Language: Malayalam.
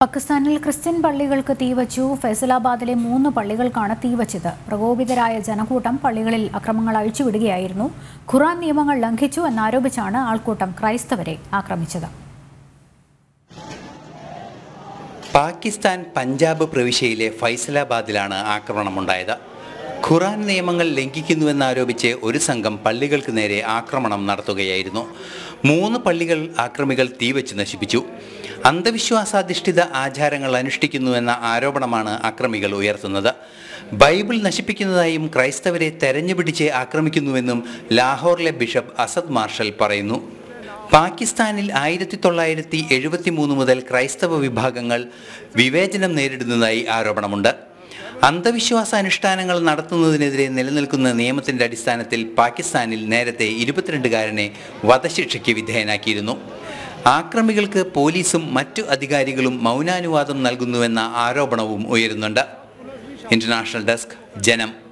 പാകിസ്ഥാനിൽ ക്രിസ്ത്യൻ പള്ളികൾക്ക് തീവച്ചു ഫൈസലാബാദിലെ മൂന്ന് പള്ളികൾക്കാണ് തീവച്ചത് പ്രകോപിതരായ ജനക്കൂട്ടം പള്ളികളിൽ അക്രമങ്ങൾ അഴിച്ചുവിടുകയായിരുന്നു ഖുറാൻ നിയമങ്ങൾ ലംഘിച്ചു എന്നാരോപിച്ചാണ് ആൾക്കൂട്ടം ക്രൈസ്തവരെ ആക്രമിച്ചത് പാകിസ്ഥാൻ പഞ്ചാബ് പ്രവിശ്യയിലെ ഫൈസലാബാദിലാണ് ആക്രമണമുണ്ടായത് ഖുറാൻ നിയമങ്ങൾ ലംഘിക്കുന്നുവെന്നാരോപിച്ച് ഒരു സംഘം പള്ളികൾക്ക് നേരെ ആക്രമണം നടത്തുകയായിരുന്നു മൂന്ന് പള്ളികൾ ആക്രമികൾ തീവച്ച് നശിപ്പിച്ചു അന്ധവിശ്വാസാധിഷ്ഠിത ആചാരങ്ങൾ അനുഷ്ഠിക്കുന്നുവെന്ന ആരോപണമാണ് അക്രമികൾ ഉയർത്തുന്നത് ബൈബിൾ നശിപ്പിക്കുന്നതായും ക്രൈസ്തവരെ തെരഞ്ഞുപിടിച്ച് ആക്രമിക്കുന്നുവെന്നും ലാഹോറിലെ ബിഷപ്പ് അസദ് മാർഷൽ പറയുന്നു പാകിസ്ഥാനിൽ ആയിരത്തി തൊള്ളായിരത്തി എഴുപത്തി മൂന്ന് മുതൽ ക്രൈസ്തവ വിഭാഗങ്ങൾ വിവേചനം നേരിടുന്നതായി ആരോപണമുണ്ട് അന്ധവിശ്വാസ അനുഷ്ഠാനങ്ങൾ നടത്തുന്നതിനെതിരെ നിലനിൽക്കുന്ന നിയമത്തിന്റെ അടിസ്ഥാനത്തിൽ പാകിസ്ഥാനിൽ നേരത്തെ ഇരുപത്തിരണ്ടുകാരനെ വധശിക്ഷയ്ക്ക് വിധേയനാക്കിയിരുന്നു ആക്രമികൾക്ക് പോലീസും മറ്റു അധികാരികളും മൗനാനുവാദം നൽകുന്നുവെന്ന ആരോപണവും ഉയരുന്നുണ്ട് ഇന്റർനാഷണൽ ഡെസ്ക് ജനം